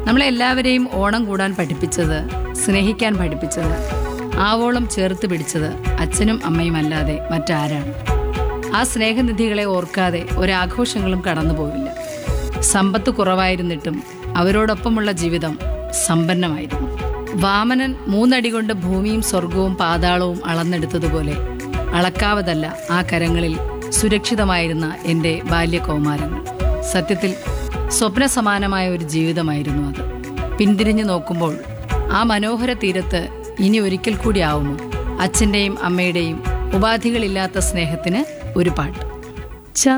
നമ്മളെല്ലാവരെയും ഓണം കൂടാൻ പഠിപ്പിച്ചത് സ്നേഹിക്കാൻ പഠിപ്പിച്ചത് ആവോളം ചേർത്ത് പിടിച്ചത് അച്ഛനും അമ്മയും അല്ലാതെ മറ്റാരാണ് ആ സ്നേഹനിധികളെ ഓർക്കാതെ ഒരാഘോഷങ്ങളും കടന്നുപോവില്ല സമ്പത്ത് കുറവായിരുന്നിട്ടും അവരോടൊപ്പമുള്ള ജീവിതം സമ്പന്നമായിരുന്നു വാമനൻ മൂന്നടി കൊണ്ട് ഭൂമിയും സ്വർഗവും പാതാളവും അളന്നെടുത്തതുപോലെ അളക്കാവതല്ല ആ കരങ്ങളിൽ സുരക്ഷിതമായിരുന്ന എൻ്റെ ബാല്യകൗമാരങ്ങൾ സത്യത്തിൽ സ്വപ്ന സമാനമായ ഒരു ജീവിതമായിരുന്നു അത് പിന്തിരിഞ്ഞു നോക്കുമ്പോൾ ആ മനോഹര തീരത്ത് ഇനി ഒരിക്കൽ കൂടി ആവുമോ അച്ഛൻ്റെയും അമ്മയുടെയും ഉപാധികളില്ലാത്ത സ്നേഹത്തിന് ഒരു പാട്ട്